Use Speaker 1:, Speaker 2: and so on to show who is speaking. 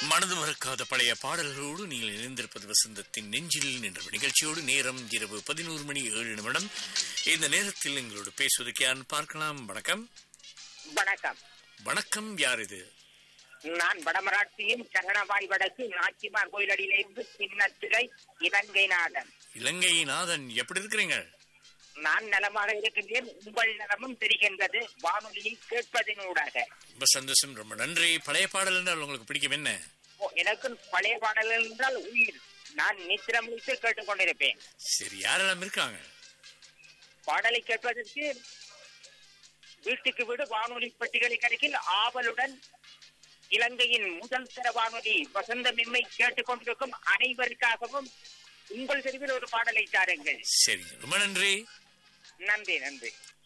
Speaker 1: மனது மறக்காத பழைய பாடல்களோடு நீங்கள் இணைந்திருப்பது வசந்தத்தின் நெஞ்சில் நின்ற நிகழ்ச்சியோடு நேரம் இரவு பதினோரு மணி ஏழு நிமிடம் இந்த நேரத்தில் எங்களோடு பேசுவதற்கு யாருன்னு பார்க்கலாம் வணக்கம்
Speaker 2: வணக்கம்
Speaker 1: வணக்கம் யார் இது
Speaker 2: நான் வடமராட்சியின் சரணவாய் வடக்கு நாச்சிமார் கோயிலடியிலிருந்து சின்னத்திரை இலங்கை நாதன்
Speaker 1: இலங்கை நாதன் எப்படி இருக்கிறீங்க
Speaker 2: நான் நலமாக இருக்கின்றேன் உங்கள் நலமும் தெரிகின்றது வானொலியில் கேட்பதனூடாக
Speaker 1: ரொம்ப சந்தோஷம் ரொம்ப நன்றி பழைய பாடல் என்றால் உங்களுக்கு பிடிக்கும் என்ன
Speaker 2: ஓ, எனக்கு பழைய பாடல்கள் என்றால் உயிர் நான் நித்திரம் வைத்து கேட்டுக்கொண்டிருப்பேன்
Speaker 1: சரி யாரெல்லாம் இருக்காங்க
Speaker 2: பாடலை கேட்பதற்கு வீட்டுக்கு வீடு வானொலி பெட்டிகளை கிடைக்கில் ஆவலுடன் இலங்கையின் முதல் தர வானொலி வசந்த மின்மை கேட்டுக்கொண்டிருக்கும் அனைவருக்காகவும் உங்கள் தெருவில் ஒரு பாடலை தாருங்கள்
Speaker 1: சரி ரொம்ப நன்றி
Speaker 2: நன்றி நன்றி